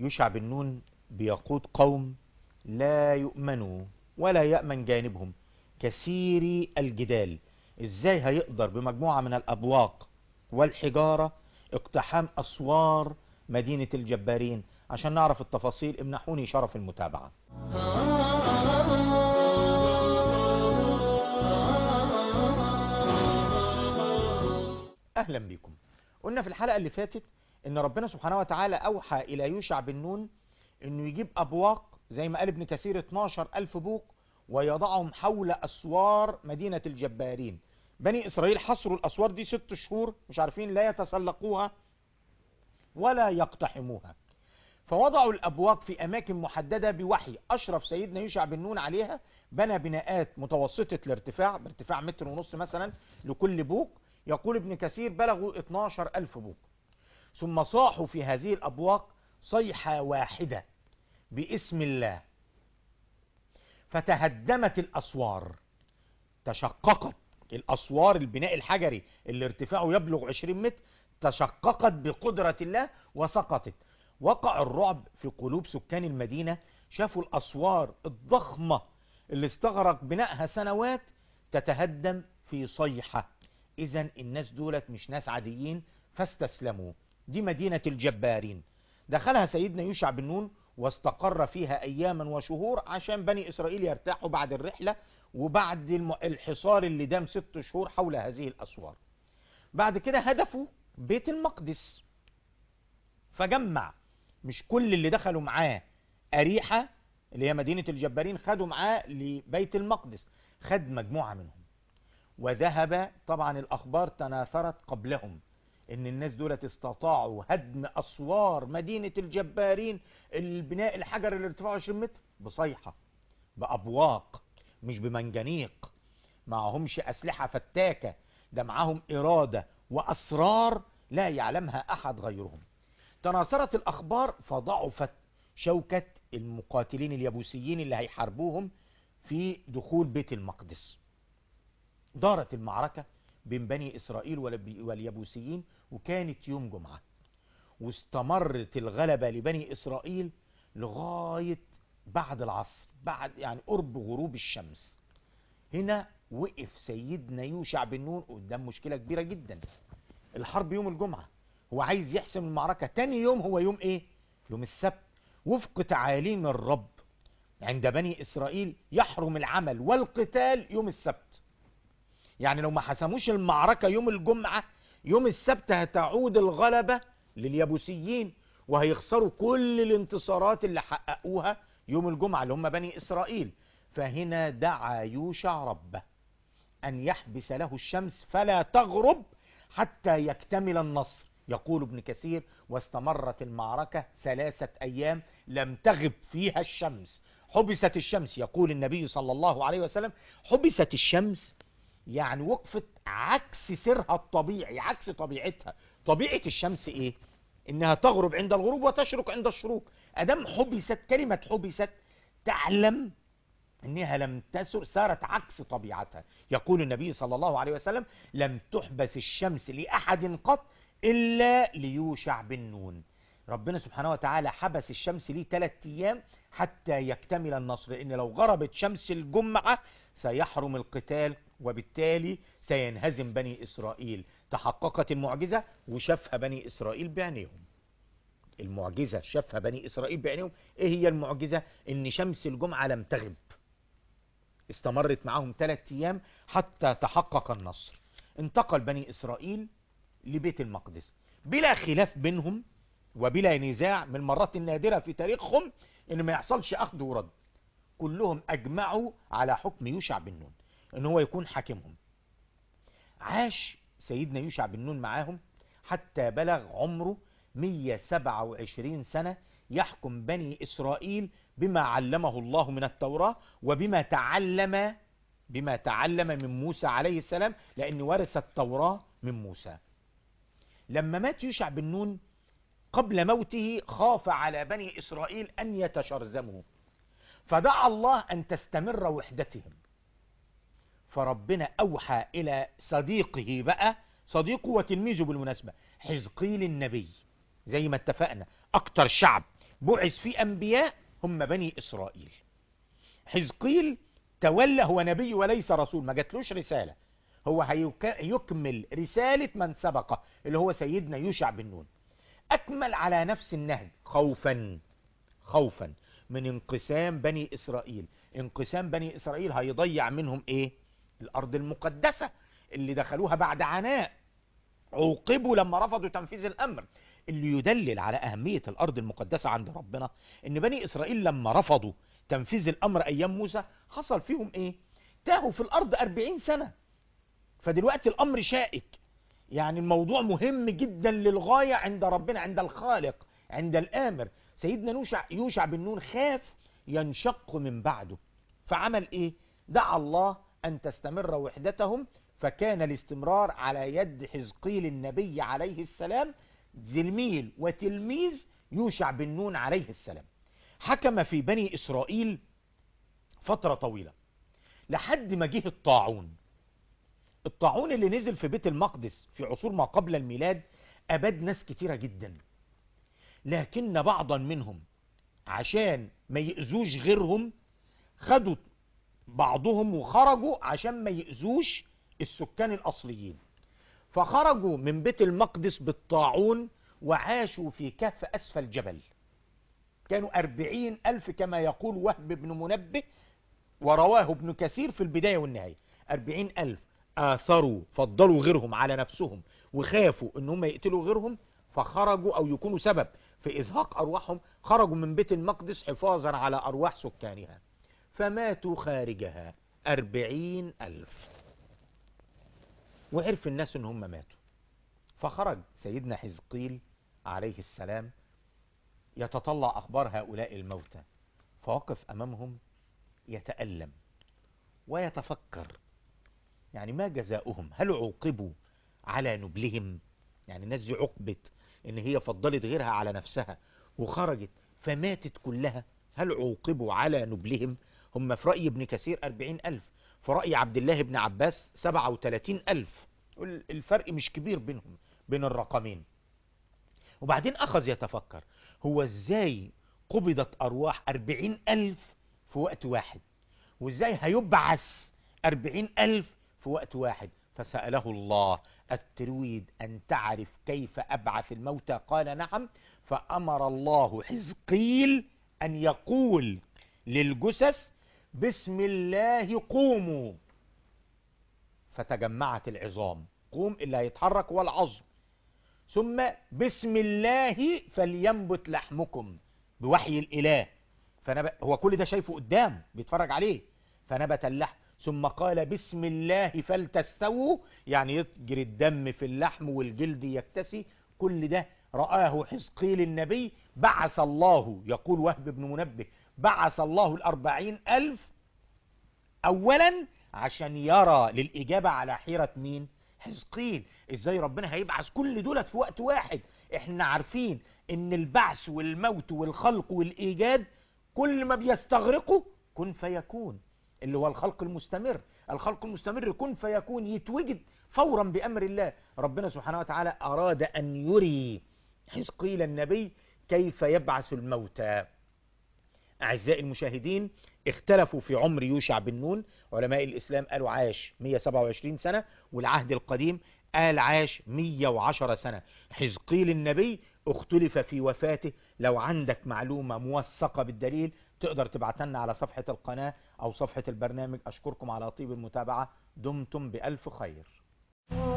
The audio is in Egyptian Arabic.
يوشع بن نون بيقود قوم لا يؤمنوا ولا يأمن جانبهم كثير الجدال ازاي هيقدر بمجموعة من الأبواق والحجارة اقتحام أسوار مدينة الجبارين عشان نعرف التفاصيل امنحوني شرف المتابعة أهلا بكم قلنا في الحلقة اللي فاتت ان ربنا سبحانه وتعالى اوحى الى يوشع بن نون انه يجيب ابواق زي ما قال ابن كثير 12 الف بوق ويضعهم حول اسوار مدينة الجبارين بني اسرائيل حصروا الاسوار دي ست شهور مش عارفين لا يتسلقوها ولا يقتحموها فوضعوا الابواق في اماكن محددة بوحي اشرف سيدنا يوشع بن نون عليها بنى بناءات متوسطة الارتفاع بارتفاع متر ونص مثلا لكل بوق يقول ابن كثير بلغوا 12 الف بوق ثم صاحوا في هذه الأبواق صيحة واحدة باسم الله فتهدمت الأسوار تشققت الأسوار البناء الحجري اللي ارتفاعه يبلغ 20 متر تشققت بقدرة الله وسقطت وقع الرعب في قلوب سكان المدينة شافوا الأسوار الضخمة اللي استغرق بنائها سنوات تتهدم في صيحة إذا الناس دولت مش ناس عاديين فاستسلموا دي مدينة الجبارين دخلها سيدنا يوشع بن نون واستقر فيها أياما وشهور عشان بني إسرائيل يرتاحوا بعد الرحلة وبعد الحصار اللي دام ست شهور حول هذه الأسوار بعد كده هدفوا بيت المقدس فجمع مش كل اللي دخلوا معاه أريحة اللي هي مدينة الجبارين خدوا معاه لبيت المقدس خد مجموعة منهم وذهب طبعا الأخبار تناثرت قبلهم ان الناس دولت استطاعوا هدم اسوار مدينة الجبارين البناء الحجر اللي ارتفاعه 20 متر بصيحة بابواق مش بمنجنيق معهمش اسلحة فتاكة ده معاهم ارادة واسرار لا يعلمها احد غيرهم تناثرت الاخبار فضعفت شوكة المقاتلين اليبوسيين اللي هيحاربوهم في دخول بيت المقدس دارت المعركة بين بني إسرائيل واليبوسيين وكانت يوم جمعة واستمرت الغلبة لبني إسرائيل لغاية بعد العصر بعد يعني قرب غروب الشمس هنا وقف سيدنا يوشع بن نون قدام مشكلة كبيرة جدا الحرب يوم الجمعة هو عايز يحسم المعركة تاني يوم هو يوم ايه يوم السبت وفق تعاليم الرب عند بني إسرائيل يحرم العمل والقتال يوم السبت يعني لو ما حسموش المعركة يوم الجمعة يوم السبت هتعود الغلبة لليبوسيين وهيخسروا كل الانتصارات اللي حققوها يوم الجمعة اللي هم بني إسرائيل فهنا دعا يوشع ربه أن يحبس له الشمس فلا تغرب حتى يكتمل النصر يقول ابن كثير واستمرت المعركة ثلاثة أيام لم تغب فيها الشمس حبست الشمس يقول النبي صلى الله عليه وسلم حبست الشمس يعني وقفت عكس سيرها الطبيعي عكس طبيعتها طبيعة الشمس ايه انها تغرب عند الغروب وتشرق عند الشروق ادم حبست كلمة حبست تعلم انها لم تسر سارت عكس طبيعتها يقول النبي صلى الله عليه وسلم لم تحبس الشمس لأحد قط إلا ليوشع بن نون ربنا سبحانه وتعالى حبس الشمس ليه ثلاث أيام حتى يكتمل النصر لأن لو غربت شمس الجمعة سيحرم القتال وبالتالي سينهزم بني إسرائيل تحققت المعجزة وشافها بني إسرائيل بعينيهم المعجزة شافها بني إسرائيل بعينيهم إيه هي المعجزة إن شمس الجمعة لم تغب استمرت معهم ثلاثة أيام حتى تحقق النصر انتقل بني إسرائيل لبيت المقدس بلا خلاف بينهم وبلا نزاع من المرات النادرة في تاريخهم إن ما يحصلش أخذ ورد كلهم أجمعوا على حكم يوشع بن نون ان هو يكون حاكمهم عاش سيدنا يوشع بن نون معاهم حتى بلغ عمره 127 سنة يحكم بني إسرائيل بما علمه الله من التوراة وبما تعلم بما تعلم من موسى عليه السلام لأن ورث التوراة من موسى لما مات يوشع بن نون قبل موته خاف على بني إسرائيل أن يتشرذموا فدعا الله أن تستمر وحدتهم فربنا أوحى إلى صديقه بقى صديقه وتلميذه بالمناسبة حزقيل النبي زي ما اتفقنا أكتر شعب بعث فيه أنبياء هم بني إسرائيل حزقيل تولى هو نبي وليس رسول ما جاتلوش رسالة هو هيكمل رسالة من سبقه اللي هو سيدنا يوشع بن نون أكمل على نفس النهج خوفا خوفا من انقسام بني إسرائيل انقسام بني إسرائيل هيضيع منهم إيه الأرض المقدسة اللي دخلوها بعد عناء عوقبوا لما رفضوا تنفيذ الأمر اللي يدلل على أهمية الأرض المقدسة عند ربنا إن بني إسرائيل لما رفضوا تنفيذ الأمر أيام موسى حصل فيهم إيه تاهوا في الأرض أربعين سنة فدلوقتي الأمر شائك يعني الموضوع مهم جدا للغاية عند ربنا عند الخالق عند الآمر سيدنا يوشع, يوشع بن نون خاف ينشق من بعده فعمل إيه دعا الله أن تستمر وحدتهم فكان الاستمرار على يد حزقيل النبي عليه السلام زلميل وتلميذ يوشع بن نون عليه السلام حكم في بني إسرائيل فترة طويلة لحد ما جه الطاعون الطاعون اللي نزل في بيت المقدس في عصور ما قبل الميلاد أباد ناس كتيرة جدا لكن بعضا منهم عشان ما يأذوش غيرهم خدوا بعضهم وخرجوا عشان ما يأذوش السكان الأصليين فخرجوا من بيت المقدس بالطاعون وعاشوا في كهف أسفل جبل كانوا أربعين ألف كما يقول وهب بن منبه ورواه ابن كثير في البداية والنهاية أربعين ألف آثروا فضلوا غيرهم على نفسهم وخافوا ان هم يقتلوا غيرهم فخرجوا او يكونوا سبب في ازهاق ارواحهم خرجوا من بيت المقدس حفاظا على ارواح سكانها فماتوا خارجها أربعين ألف وعرف الناس ان هم ماتوا فخرج سيدنا حزقيل عليه السلام يتطلع أخبار هؤلاء الموتى فوقف أمامهم يتألم ويتفكر يعني ما جزاؤهم هل عوقبوا على نبلهم يعني الناس دي عقبت ان هي فضلت غيرها على نفسها وخرجت فماتت كلها هل عوقبوا على نبلهم هم في رأي ابن كثير أربعين ألف في رأي عبد الله بن عباس سبعة وتلاتين ألف الفرق مش كبير بينهم بين الرقمين وبعدين أخذ يتفكر هو ازاي قبضت أرواح أربعين ألف في وقت واحد وازاي هيبعث أربعين ألف في وقت واحد فسأله الله أتريد أن تعرف كيف أبعث الموتى قال نعم فأمر الله حزقيل أن يقول للجثث بسم الله قوموا فتجمعت العظام قوم اللي هيتحرك هو العظم ثم بسم الله فلينبت لحمكم بوحي الإله فنبت هو كل ده شايفه قدام بيتفرج عليه فنبت اللحم ثم قال بسم الله فلتستووا يعني يجري الدم في اللحم والجلد يكتسي كل ده رآه حزقيل النبي بعث الله يقول وهب بن منبه بعث الله الأربعين ألف أولا عشان يرى للإجابة على حيرة مين حزقيل ازاي ربنا هيبعث كل دولت في وقت واحد احنا عارفين ان البعث والموت والخلق والإيجاد كل ما بيستغرقوا كن فيكون اللي هو الخلق المستمر الخلق المستمر كن فيكون يتوجد فورا بأمر الله ربنا سبحانه وتعالى أراد أن يري حزقيل النبي كيف يبعث الموتى أعزائي المشاهدين اختلفوا في عمر يوشع بن نون علماء الإسلام قالوا عاش 127 سنة والعهد القديم قال عاش 110 سنة حزقيل النبي اختلف في وفاته لو عندك معلومة موثقة بالدليل تقدر تبعتها لنا على صفحة القناة أو صفحة البرنامج أشكركم على طيب المتابعة دمتم بألف خير